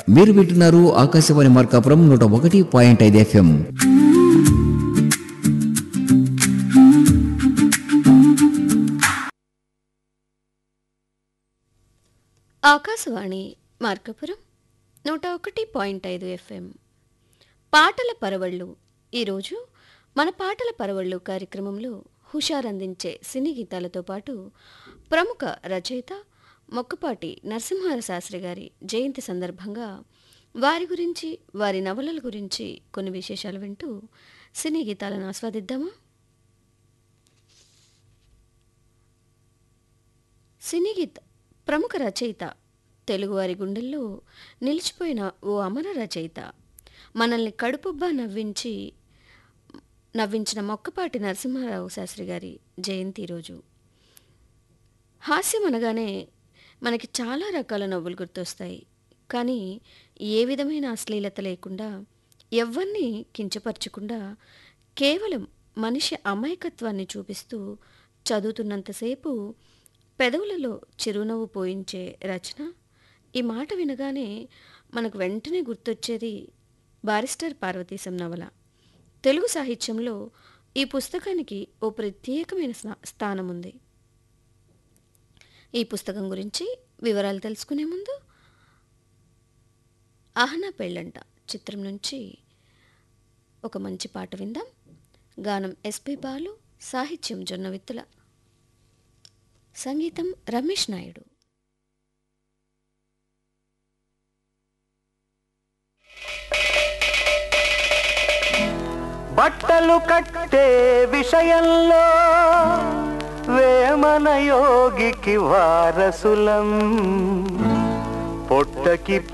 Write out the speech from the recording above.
మీరు వింటున్నారు ఆకాశవాణి మార్కాపురం నూట ఒకటి పాయింట్ ఐదు ఎఫ్ఎం ఆకాశవాణి మార్కపురం నూట ఒకటి పాయింట్ ఐదు ఎఫ్ఎం పాటల పరవళ్ళు ఈరోజు మన పాటల పరవళ్ళు కార్యక్రమంలో హుషార్ అందించే సినీ గీతాలతో పాటు ప్రముఖ రచయిత మొక్కపాటి నరసింహార శాస్త్రి గారి జయంతి సందర్భంగా వారి గురించి వారి నవలల గురించి కొన్ని విశేషాలు వింటూ సినీ గీతాలను ఆస్వాదిద్దామా సినీ గీత ప్రముఖ రచయిత తెలుగువారి గుండెల్లో నిలిచిపోయిన ఓ అమర రచయిత మనల్ని కడుపుబ్బా నవ్వించి నవ్వించిన మొక్కపాటి నరసింహారావు శాస్త్రి గారి జయంతి రోజు హాస్యం అనగానే మనకి చాలా రకాల నవ్వులు గుర్తొస్తాయి కానీ ఏ విధమైన అశ్లీలత లేకుండా ఎవ్వరిని కించపరచకుండా కేవలం మనిషి అమాయకత్వాన్ని చూపిస్తూ చదువుతున్నంతసేపు పెదవులలో చిరునవ్వు పోయించే రచన ఈ మాట వినగానే మనకు వెంటనే గుర్తొచ్చేది బారిస్టర్ పార్వతీశం నవల తెలుగు సాహిత్యంలో ఈ పుస్తకానికి ఓ ప్రత్యేకమైన స్నా- స్థానం ఉంది ఈ పుస్తకం గురించి వివరాలు తెలుసుకునే ముందు అహనా పెళ్ళంట చిత్రం నుంచి ఒక మంచి పాట విందాం గానం ఎస్పి బాలు సాహిత్యం జొన్నవిత్తుల సంగీతం రమేష్ నాయుడు బట్టలు కట్టే విషయంలో వేమన యోగికి వారసులం పొట్టకి